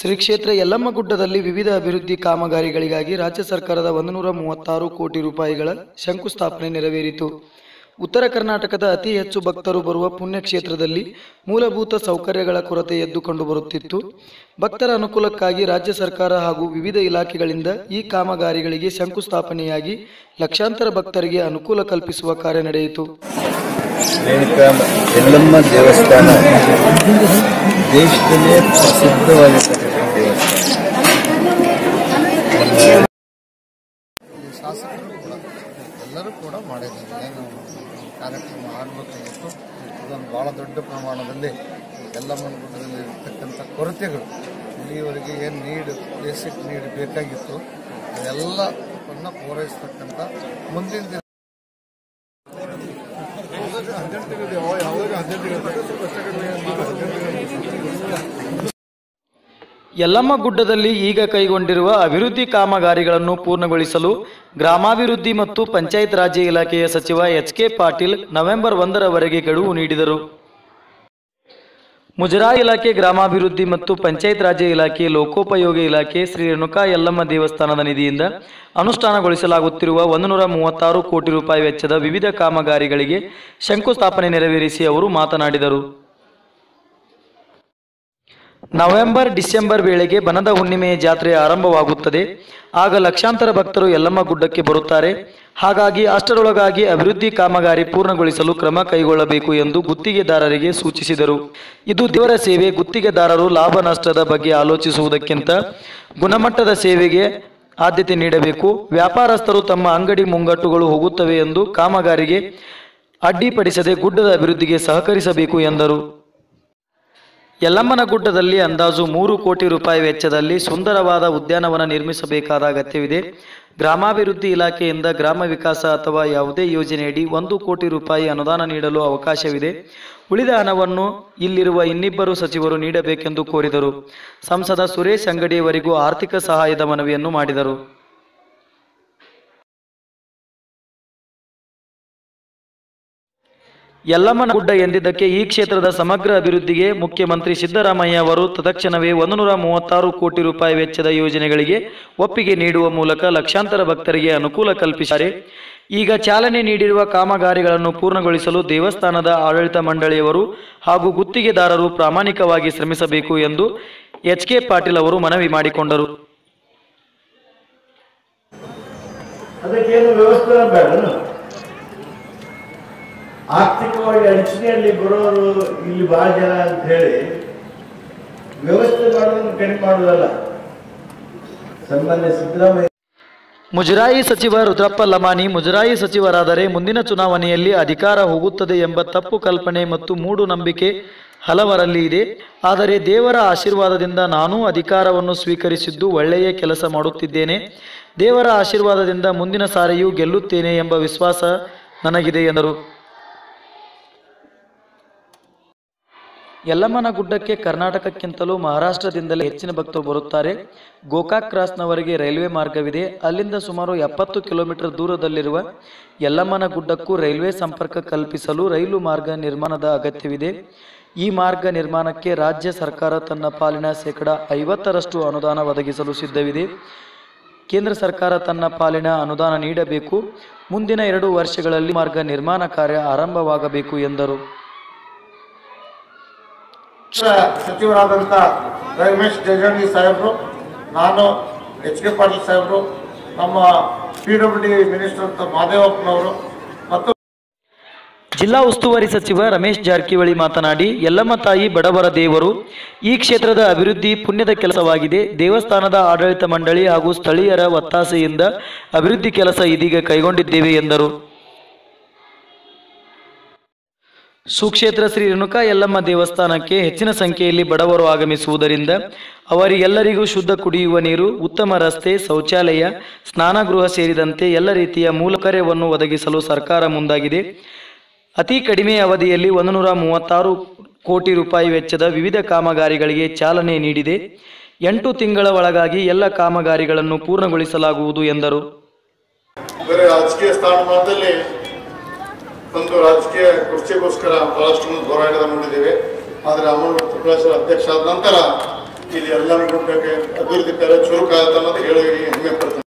ಶ್ರೀ ಕ್ಷೇತ್ರ ಯಲ್ಲಮ್ಮಗುಡ್ಡದಲ್ಲಿ ವಿವಿಧ ಅಭಿವೃದ್ಧಿ ಕಾಮಗಾರಿಗಳಿಗಾಗಿ ರಾಜ್ಯ ಸರ್ಕಾರದ ಒಂದು ನೂರ ಮೂವತ್ತಾರು ಕೋಟಿ ರೂಪಾಯಿಗಳ ಶಂಕುಸ್ಥಾಪನೆ ನೆರವೇರಿತು ಉತ್ತರ ಕರ್ನಾಟಕದ ಅತಿ ಹೆಚ್ಚು ಭಕ್ತರು ಬರುವ ಪುಣ್ಯಕ್ಷೇತ್ರದಲ್ಲಿ ಮೂಲಭೂತ ಸೌಕರ್ಯಗಳ ಕೊರತೆ ಎದ್ದು ಕಂಡುಬರುತ್ತಿತ್ತು ಭಕ್ತರ ಅನುಕೂಲಕ್ಕಾಗಿ ರಾಜ್ಯ ಸರ್ಕಾರ ಹಾಗೂ ವಿವಿಧ ಇಲಾಖೆಗಳಿಂದ ಈ ಕಾಮಗಾರಿಗಳಿಗೆ ಶಂಕುಸ್ಥಾಪನೆಯಾಗಿ ಲಕ್ಷಾಂತರ ಭಕ್ತರಿಗೆ ಅನುಕೂಲ ಕಲ್ಪಿಸುವ ಕಾರ್ಯ ನಡೆಯಿತು ರೇಣುಕಾ ಯಲ್ಲಮ್ಮ ದೇವಸ್ಥಾನ ದೇಶದಲ್ಲೇ ಪ್ರಸಿದ್ಧವಾಗಿರ್ತಕ್ಕಂಥ ದೇವಸ್ಥಾನ ಶಾಸಕರು ಕೂಡ ಎಲ್ಲರೂ ಕೂಡ ಮಾಡಿದ್ದಾರೆ ಏನು ಕಾರ್ಯಕ್ರಮ ಆಗಬೇಕಾಗಿತ್ತು ಇದೊಂದು ಭಾಳ ದೊಡ್ಡ ಪ್ರಮಾಣದಲ್ಲಿ ಯಲ್ಲಮ್ಮನ ಗುಡ್ಡದಲ್ಲಿ ಇರ್ತಕ್ಕಂಥ ಕೊರತೆಗಳು ಇಲ್ಲಿಯವರೆಗೆ ಏನು ನೀಡ್ ಬೇಸಿಕ್ ನೀಡ್ ಬೇಕಾಗಿತ್ತು ಅದೆಲ್ಲವನ್ನು ಪೂರೈಸ್ತಕ್ಕಂಥ ಮುಂದಿನ ದಿನ ಯಲ್ಲಮ್ಮ ಗುಡ್ಡದಲ್ಲಿ ಈಗ ಕೈಗೊಂಡಿರುವ ಅಭಿವೃದ್ಧಿ ಕಾಮಗಾರಿಗಳನ್ನು ಪೂರ್ಣಗೊಳಿಸಲು ಗ್ರಾಮಾಭಿವೃದ್ಧಿ ಮತ್ತು ಪಂಚಾಯತ್ ರಾಜ್ಯ ಇಲಾಖೆಯ ಸಚಿವ ಎಚ್ ಕೆ ಪಾಟೀಲ್ ನವೆಂಬರ್ ಒಂದರವರೆಗೆ ಗಡುವು ನೀಡಿದರು ಮುಜರಾಯಿ ಇಲಾಖೆ ಗ್ರಾಮಾಭಿವೃದ್ಧಿ ಮತ್ತು ಪಂಚಾಯತ್ ರಾಜ್ಯ ಇಲಾಖೆ ಲೋಕೋಪಯೋಗಿ ಇಲಾಖೆ ಶ್ರೀ ರೇಣುಕಾ ಯಲ್ಲಮ್ಮ ದೇವಸ್ಥಾನದ ನಿಧಿಯಿಂದ ಅನುಷ್ಠಾನಗೊಳಿಸಲಾಗುತ್ತಿರುವ ಒಂದು ನೂರ ಮೂವತ್ತಾರು ಕೋಟಿ ರೂಪಾಯಿ ವೆಚ್ಚದ ವಿವಿಧ ಕಾಮಗಾರಿಗಳಿಗೆ ಶಂಕುಸ್ಥಾಪನೆ ನೆರವೇರಿಸಿ ಅವರು ಮಾತನಾಡಿದರು ನವೆಂಬರ್ ಡಿಸೆಂಬರ್ ವೇಳೆಗೆ ಬನದ ಹುಣ್ಣಿಮೆಯ ಜಾತ್ರೆ ಆರಂಭವಾಗುತ್ತದೆ ಆಗ ಲಕ್ಷಾಂತರ ಭಕ್ತರು ಯಲ್ಲಮ್ಮ ಗುಡ್ಡಕ್ಕೆ ಬರುತ್ತಾರೆ ಹಾಗಾಗಿ ಅಷ್ಟರೊಳಗಾಗಿ ಅಭಿವೃದ್ಧಿ ಕಾಮಗಾರಿ ಪೂರ್ಣಗೊಳಿಸಲು ಕ್ರಮ ಕೈಗೊಳ್ಳಬೇಕು ಎಂದು ಗುತ್ತಿಗೆದಾರರಿಗೆ ಸೂಚಿಸಿದರು ಇದು ದೇವರ ಸೇವೆ ಗುತ್ತಿಗೆದಾರರು ಲಾಭ ನಷ್ಟದ ಬಗ್ಗೆ ಆಲೋಚಿಸುವುದಕ್ಕಿಂತ ಗುಣಮಟ್ಟದ ಸೇವೆಗೆ ಆದ್ಯತೆ ನೀಡಬೇಕು ವ್ಯಾಪಾರಸ್ಥರು ತಮ್ಮ ಅಂಗಡಿ ಮುಂಗಟ್ಟುಗಳು ಹೋಗುತ್ತವೆ ಎಂದು ಕಾಮಗಾರಿಗೆ ಅಡ್ಡಿಪಡಿಸದೆ ಗುಡ್ಡದ ಅಭಿವೃದ್ಧಿಗೆ ಸಹಕರಿಸಬೇಕು ಎಂದರು ಯಲ್ಲಮ್ಮನ ಗುಡ್ಡದಲ್ಲಿ ಅಂದಾಜು ಮೂರು ಕೋಟಿ ರೂಪಾಯಿ ವೆಚ್ಚದಲ್ಲಿ ಸುಂದರವಾದ ಉದ್ಯಾನವನ ನಿರ್ಮಿಸಬೇಕಾದ ಅಗತ್ಯವಿದೆ ಗ್ರಾಮಾಭಿವೃದ್ಧಿ ಇಲಾಖೆಯಿಂದ ಗ್ರಾಮ ವಿಕಾಸ ಅಥವಾ ಯಾವುದೇ ಯೋಜನೆಯಡಿ ಒಂದು ಕೋಟಿ ರೂಪಾಯಿ ಅನುದಾನ ನೀಡಲು ಅವಕಾಶವಿದೆ ಉಳಿದ ಹಣವನ್ನು ಇಲ್ಲಿರುವ ಇನ್ನಿಬ್ಬರು ಸಚಿವರು ನೀಡಬೇಕೆಂದು ಕೋರಿದರು ಸಂಸದ ಸುರೇಶ್ ಅಂಗಡಿಯವರಿಗೂ ಆರ್ಥಿಕ ಸಹಾಯದ ಮನವಿಯನ್ನು ಮಾಡಿದರು ಯಲ್ಲಮ್ಮನ ಗುಡ್ಡ ಎಂದಿದ್ದಕ್ಕೆ ಈ ಕ್ಷೇತ್ರದ ಸಮಗ್ರ ಅಭಿವೃದ್ಧಿಗೆ ಮುಖ್ಯಮಂತ್ರಿ ಸಿದ್ದರಾಮಯ್ಯ ಅವರು ತತ್ಕ್ಷಣವೇ ಒಂದು ನೂರ ಮೂವತ್ತಾರು ಕೋಟಿ ರೂಪಾಯಿ ವೆಚ್ಚದ ಯೋಜನೆಗಳಿಗೆ ಒಪ್ಪಿಗೆ ನೀಡುವ ಮೂಲಕ ಲಕ್ಷಾಂತರ ಭಕ್ತರಿಗೆ ಅನುಕೂಲ ಕಲ್ಪಿಸಿದ್ದಾರೆ ಈಗ ಚಾಲನೆ ನೀಡಿರುವ ಕಾಮಗಾರಿಗಳನ್ನು ಪೂರ್ಣಗೊಳಿಸಲು ದೇವಸ್ಥಾನದ ಆಡಳಿತ ಮಂಡಳಿಯವರು ಹಾಗೂ ಗುತ್ತಿಗೆದಾರರು ಪ್ರಾಮಾಣಿಕವಾಗಿ ಶ್ರಮಿಸಬೇಕು ಎಂದು ಎಚ್ ಕೆ ಪಾಟೀಲ್ ಅವರು ಮನವಿ ಮಾಡಿಕೊಂಡರು ಅದಕ್ಕೇನು ವ್ಯವಸ್ಥೆ ಬೇಡ ಆರ್ಥಿಕವಾಗಿ ಅಡಚಣೆಯಲ್ಲಿ ಬರೋರು ಇಲ್ಲಿ ಬಹಳ ಜನ ಅಂತ ಹೇಳಿ ವ್ಯವಸ್ಥೆ ಮಾಡೋದನ್ನು ಕಡಿಮೆ ಮಾಡೋದಲ್ಲ ಸನ್ಮಾನ್ಯ ಸಿದ್ದರಾಮಯ್ಯ ಮುಜರಾಯಿ ಸಚಿವ ರುದ್ರಪ್ಪ ಲಮಾನಿ ಮುಜರಾಯಿ ಸಚಿವರಾದರೆ ಮುಂದಿನ ಚುನಾವಣೆಯಲ್ಲಿ ಅಧಿಕಾರ ಹೋಗುತ್ತದೆ ಎಂಬ ತಪ್ಪು ಕಲ್ಪನೆ ಮತ್ತು ಮೂಢನಂಬಿಕೆ ಹಲವರಲ್ಲಿ ಇದೆ ಆದರೆ ದೇವರ ಆಶೀರ್ವಾದದಿಂದ ನಾನೂ ಅಧಿಕಾರವನ್ನು ಸ್ವೀಕರಿಸಿದ್ದು ಒಳ್ಳೆಯ ಕೆಲಸ ಮಾಡುತ್ತಿದ್ದೇನೆ ದೇವರ ಆಶೀರ್ವಾದದಿಂದ ಮುಂದಿನ ಸಾರಿಯೂ ಗೆಲ್ಲುತ್ತೇನೆ ಎಂಬ ವಿಶ್ವಾಸ ನನಗಿದೆ ಎಂದರು ಯಲ್ಲಮ್ಮನ ಗುಡ್ಡಕ್ಕೆ ಕರ್ನಾಟಕಕ್ಕಿಂತಲೂ ಮಹಾರಾಷ್ಟ್ರದಿಂದಲೇ ಹೆಚ್ಚಿನ ಭಕ್ತರು ಬರುತ್ತಾರೆ ಗೋಕಾಕ್ ಕ್ರಾಸ್ನವರೆಗೆ ರೈಲ್ವೆ ಮಾರ್ಗವಿದೆ ಅಲ್ಲಿಂದ ಸುಮಾರು ಎಪ್ಪತ್ತು ಕಿಲೋಮೀಟರ್ ದೂರದಲ್ಲಿರುವ ಯಲ್ಲಮ್ಮನ ಗುಡ್ಡಕ್ಕೂ ರೈಲ್ವೆ ಸಂಪರ್ಕ ಕಲ್ಪಿಸಲು ರೈಲು ಮಾರ್ಗ ನಿರ್ಮಾಣದ ಅಗತ್ಯವಿದೆ ಈ ಮಾರ್ಗ ನಿರ್ಮಾಣಕ್ಕೆ ರಾಜ್ಯ ಸರ್ಕಾರ ತನ್ನ ಪಾಲಿನ ಶೇಕಡ ಐವತ್ತರಷ್ಟು ಅನುದಾನ ಒದಗಿಸಲು ಸಿದ್ಧವಿದೆ ಕೇಂದ್ರ ಸರ್ಕಾರ ತನ್ನ ಪಾಲಿನ ಅನುದಾನ ನೀಡಬೇಕು ಮುಂದಿನ ಎರಡು ವರ್ಷಗಳಲ್ಲಿ ಮಾರ್ಗ ನಿರ್ಮಾಣ ಕಾರ್ಯ ಆರಂಭವಾಗಬೇಕು ಎಂದರು ಸಚಿವರಾದಂಥ ರಮೇಶ್ ಜಾರಕಿಹೊಳಿ ಸಾಹೇಬರು ನಾನು ಎಚ್ ಕೆ ಪಾಟೀಲ್ ಸಾಹೇಬರು ನಮ್ಮ ಪಿ ಡಬ್ಲ್ಯೂ ಡಿ ಮಿನಿಸ್ಟರ್ ಅಂತ ಮಾದೇವಪ್ಪನವರು ಮತ್ತು ಜಿಲ್ಲಾ ಉಸ್ತುವಾರಿ ಸಚಿವ ರಮೇಶ್ ಜಾರಕಿಹೊಳಿ ಮಾತನಾಡಿ ಯಲ್ಲಮ್ಮ ತಾಯಿ ಬಡವರ ದೇವರು ಈ ಕ್ಷೇತ್ರದ ಅಭಿವೃದ್ಧಿ ಪುಣ್ಯದ ಕೆಲಸವಾಗಿದೆ ದೇವಸ್ಥಾನದ ಆಡಳಿತ ಮಂಡಳಿ ಹಾಗೂ ಸ್ಥಳೀಯರ ಒತ್ತಾಸೆಯಿಂದ ಅಭಿವೃದ್ಧಿ ಕೆಲಸ ಇದೀಗ ಕೈಗೊಂಡಿದ್ದೇವೆ ಎಂದರು ಸುಕ್ಷೇತ್ರ ಶ್ರೀ ರೇಣುಕಾ ಯಲ್ಲಮ್ಮ ದೇವಸ್ಥಾನಕ್ಕೆ ಹೆಚ್ಚಿನ ಸಂಖ್ಯೆಯಲ್ಲಿ ಬಡವರು ಆಗಮಿಸುವುದರಿಂದ ಅವರಿಗೆಲ್ಲರಿಗೂ ಶುದ್ಧ ಕುಡಿಯುವ ನೀರು ಉತ್ತಮ ರಸ್ತೆ ಶೌಚಾಲಯ ಸ್ನಾನಗೃಹ ಸೇರಿದಂತೆ ಎಲ್ಲ ರೀತಿಯ ಮೂಲಕರ್ಯವನ್ನು ಒದಗಿಸಲು ಸರ್ಕಾರ ಮುಂದಾಗಿದೆ ಅತಿ ಕಡಿಮೆ ಅವಧಿಯಲ್ಲಿ ಒಂದು ನೂರ ಮೂವತ್ತಾರು ಕೋಟಿ ರೂಪಾಯಿ ವೆಚ್ಚದ ವಿವಿಧ ಕಾಮಗಾರಿಗಳಿಗೆ ಚಾಲನೆ ನೀಡಿದೆ ಎಂಟು ತಿಂಗಳ ಒಳಗಾಗಿ ಎಲ್ಲ ಕಾಮಗಾರಿಗಳನ್ನು ಪೂರ್ಣಗೊಳಿಸಲಾಗುವುದು ಎಂದರು ಬೇರೆ ರಾಜಕೀಯ ಸ್ಥಾನಮಾನದಲ್ಲಿ ಒಂದು ರಾಜಕೀಯ ಕುರ್ಚಿಗೋಸ್ಕರ ಬಹಳಷ್ಟು ಮಂದಿ ಹೋರಾಟದ ನೋಡಿದ್ದೇವೆ ಆದರೆ ಅಮೂಲ್ ತುಕಳೇಶ್ವರ ಅಧ್ಯಕ್ಷ ಆದ ನಂತರ ಇಲ್ಲಿ ಎಲ್ಲ ಗುಡ್ಡಕ್ಕೆ ಅಭಿವೃದ್ಧಿ ಕಾರ್ಯ ಚುರುಕಾಗತ್ತ ಅನ್ನೋದು ಹೇಳಿ ಹೆಮ್ಮೆ ಪಡ್ತೇನೆ